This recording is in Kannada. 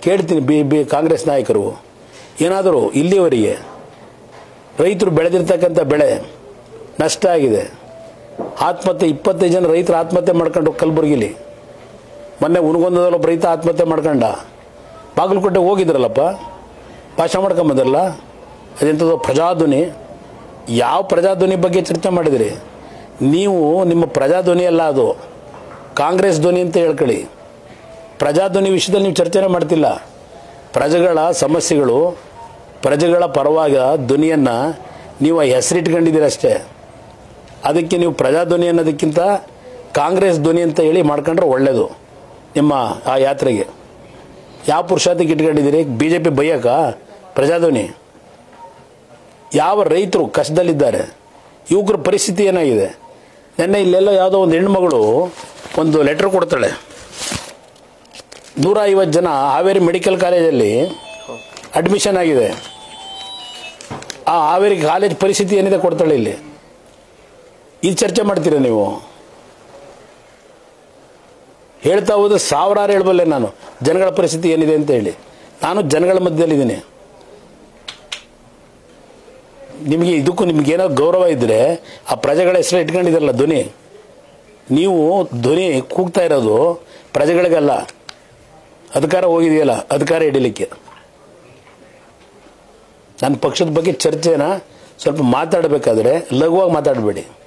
ಕೇಳ್ತೀನಿ ಬಿ ಬಿ ಕಾಂಗ್ರೆಸ್ ನಾಯಕರು ಏನಾದರೂ ಇಲ್ಲಿವರೆಗೆ ರೈತರು ಬೆಳೆದಿರ್ತಕ್ಕಂಥ ಬೆಳೆ ನಷ್ಟ ಆಗಿದೆ ಆತ್ಮಹತ್ಯೆ ಇಪ್ಪತ್ತೈದು ಜನ ರೈತರು ಆತ್ಮಹತ್ಯೆ ಮಾಡ್ಕೊಂಡು ಕಲಬುರಗಿಲಿ ಮೊನ್ನೆ ಉನಗೊಂದದಲ್ಲಿ ಒಬ್ಬ ರೈತ ಆತ್ಮಹತ್ಯೆ ಮಾಡ್ಕೊಂಡ ಬಾಗಲಕೋಟೆ ಹೋಗಿದ್ರಲ್ಲಪ್ಪ ಭಾಷಣ ಮಾಡ್ಕೊಂಬಂದ್ರಲ್ಲ ಅದೆಂಥದ್ದು ಪ್ರಜಾಧ್ವನಿ ಯಾವ ಪ್ರಜಾಧ್ವನಿ ಬಗ್ಗೆ ಚರ್ಚೆ ಮಾಡಿದಿರಿ ನೀವು ನಿಮ್ಮ ಪ್ರಜಾಧ್ವನಿ ಅಲ್ಲ ಅದು ಕಾಂಗ್ರೆಸ್ ಧ್ವನಿ ಅಂತ ಹೇಳ್ಕೊಳ್ಳಿ ಪ್ರಜಾಧ್ವನಿ ವಿಷಯದಲ್ಲಿ ನೀವು ಚರ್ಚೆನೇ ಮಾಡ್ತಿಲ್ಲ ಪ್ರಜೆಗಳ ಸಮಸ್ಯೆಗಳು ಪ್ರಜೆಗಳ ಪರವಾಗಿ ಧ್ವನಿಯನ್ನು ನೀವು ಹೆಸರಿಟ್ಕೊಂಡಿದ್ದೀರಿ ಅಷ್ಟೇ ಅದಕ್ಕೆ ನೀವು ಪ್ರಜಾಧ್ವನಿ ಅನ್ನೋದಕ್ಕಿಂತ ಕಾಂಗ್ರೆಸ್ ಧ್ವನಿ ಅಂತ ಹೇಳಿ ಮಾಡ್ಕೊಂಡ್ರೆ ಒಳ್ಳೇದು ನಿಮ್ಮ ಆ ಯಾತ್ರೆಗೆ ಯಾವ ಪುರುಷಾರ್ಥಕ್ಕೆ ಇಟ್ಕೊಂಡಿದ್ದೀರಿ ಬಿ ಜೆ ಪಿ ಬೈಯಕ ಪ್ರಜಾಧ್ವನಿ ಯಾವ ರೈತರು ಕಷ್ಟದಲ್ಲಿದ್ದಾರೆ ಯುವಕರ ಪರಿಸ್ಥಿತಿ ಏನಾಗಿದೆ ನಿನ್ನೆ ಇಲ್ಲೆಲ್ಲ ಯಾವುದೋ ಒಂದು ಹೆಣ್ಮಗಳು ಒಂದು ಲೆಟರ್ ಕೊಡ್ತಾಳೆ ನೂರ ಐವತ್ತು ಜನ ಹಾವೇರಿ ಮೆಡಿಕಲ್ ಕಾಲೇಜಲ್ಲಿ ಅಡ್ಮಿಷನ್ ಆಗಿದೆ ಆ ಹಾವೇರಿ ಕಾಲೇಜ್ ಪರಿಸ್ಥಿತಿ ಏನಿದೆ ಕೊಡ್ತಾಳೆ ಇಲ್ಲಿ ಇದು ಚರ್ಚೆ ಮಾಡ್ತೀರಾ ನೀವು ಹೇಳ್ತಾ ಹೋದ್ರೆ ಸಾವಿರಾರು ಹೇಳ್ಬಲ್ಲೆ ನಾನು ಜನಗಳ ಪರಿಸ್ಥಿತಿ ಏನಿದೆ ಅಂತ ಹೇಳಿ ನಾನು ಜನಗಳ ಮಧ್ಯದಲ್ಲಿದ್ದೀನಿ ನಿಮಗೆ ಇದಕ್ಕೂ ನಿಮ್ಗೇನೋ ಗೌರವ ಇದ್ದರೆ ಆ ಪ್ರಜೆಗಳ ಹೆಸರು ಇಟ್ಕೊಂಡಿದ್ರಲ್ಲ ಧ್ವನಿ ನೀವು ಧ್ವನಿ ಕೂಗ್ತಾ ಇರೋದು ಪ್ರಜೆಗಳಿಗಲ್ಲ ಅಧಿಕಾರ ಹೋಗಿದೆಯಲ್ಲ ಅಧಿಕಾರ ಹಿಡಿಲಿಕ್ಕೆ ನನ್ನ ಪಕ್ಷದ ಬಗ್ಗೆ ಚರ್ಚೆನ ಸ್ವಲ್ಪ ಮಾತಾಡಬೇಕಾದ್ರೆ ಲಘುವಾಗಿ ಮಾತಾಡಬೇಡಿ